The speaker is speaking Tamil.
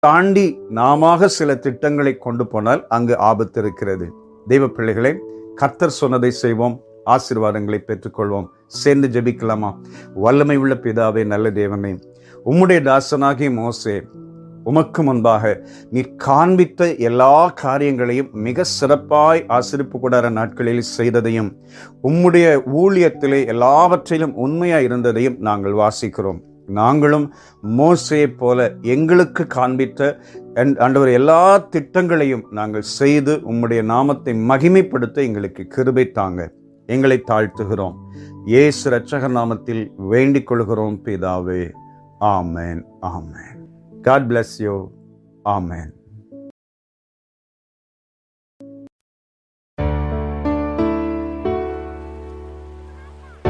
தாண்டி நாமாக சில திட்டங்களை கொண்டு போனால் அங்கு ஆபத்து இருக்கிறது தெய்வ பிள்ளைகளே கர்த்தர் சொன்னதை செய்வோம் ஆசீர்வாதங்களை பெற்றுக்கொள்வோம் சேர்ந்து ஜெபிக்கலாமா வல்லமை உள்ள பிதாவே நல்ல தேவனே உம்முடைய தாசனாகிய மோசே உமக்கு முன்பாக நீர் காண்பித்த எல்லா காரியங்களையும் மிக சிறப்பாய் ஆசிரிப்பு கூடார நாட்களில் செய்ததையும் உம்முடைய ஊழியத்திலே எல்லாவற்றிலும் உண்மையாய் இருந்ததையும் நாங்கள் வாசிக்கிறோம் நாங்களும் மோசையைப் போல எங்களுக்கு காண்பித்த என்- ஆண்டவர் எல்லா திட்டங்களையும் நாங்கள் செய்து உம்முடைய நாமத்தை மகிமைப்படுத்த எங்களுக்கு கிருபை தாங்க எங்களை தாழ்த்துகிறோம் இயேசு ரட்சகர் நாமத்தில் வேண்டிக் கொள்கிறோம் பிதாவே amen amen God bless you amen